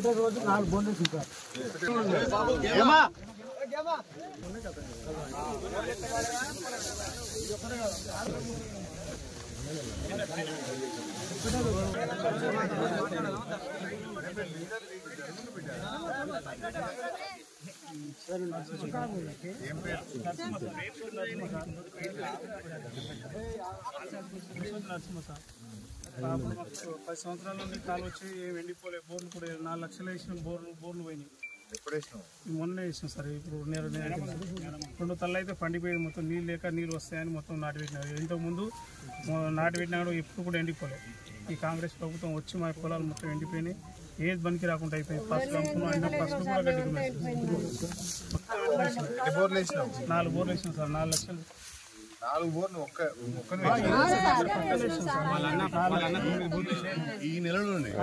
ఒకటే రోజు నాలుగు బోర్లు చూపారు నరసింహ సార్ అప్పుడు మాకు పది సంవత్సరాల నుండి కాలు వచ్చి ఏం ఎండిపోలేదు బోర్లు కూడా నాలుగు లక్షలు వేసిన బోర్లు బోర్లు పోయినాయి మొన్న వేసాం సార్ ఇప్పుడు నేను రెండు తల్లు అయితే పండిపోయింది మొత్తం నీళ్ళు లేక నీళ్ళు వస్తాయని మొత్తం నాటి పెట్టినారు ఇంతకుముందు మొ- నాటి పెట్టినా కూడా ఎప్పుడు కూడా ఎండిపోలేదు ఈ కాంగ్రెస్ ప్రభుత్వం వచ్చి మా పొలాలు మొత్తం ఎండిపోయినాయి ఏది బనికి రాకుండా అయిపోయింది పసుపు అమ్ముకున్నాం అన్ని పసుపు కూడా కట్టుకున్నాం బోర్లు వేసినావు నాలుగు బోర్లు వేసినాం సార్ నాలుగు లక్షలు నాలుగు బోర్లు ఒక్క ఒక్కనే ఈ నెలలోనే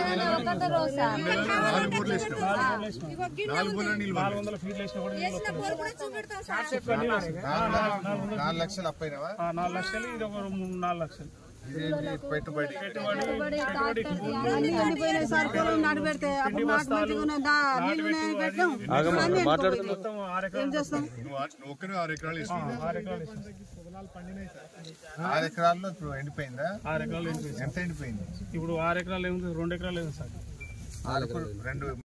నాలుగు బోర్లు వేసినావు నాలుగు బోర్లు నీళ్ళు నాలుగు వందల ఫీట్లు వేసినా కూడా నీళ్ళు వస్తలేదు. నాలుగు నాలుగు లక్షలు అప్పైనవా ఆ, నాలుగు లక్షలు ఇది ఒక మూడు నాలుగు లక్షలు ఇదేంటి పెట్టుబడి అన్ని ఎండిపోయినాయి సార్ పొలం నాటు పెడితే అప్పుడు నాటు మంచిగా ఉన్నది. దా, నీళ్ళు ఉన్నాయని పెట్టాం అన్ని ఎండిపోయినాయి. మొత్తం ఆరు ఎకరాలు ఏం చేస్తాం నువ్వు ఆ- నువ్వు ఒక్కనే ఆరు ఎకరాలు వేసినావు ఆరు ఎకరాలు వేసాం. ఆరు ఎకరాల్లో ఇప్పుడు ఎండిపోయిందా ఆరు ఎకరాలు ఎండిపోయింది. ఎంత ఎండిపోయింది ఇప్పుడు ఆరు ఎకరాలు ఏముంది రెండు ఎకరాలు ఏముంది సార్ ఆరు ఎకరాలు రెండు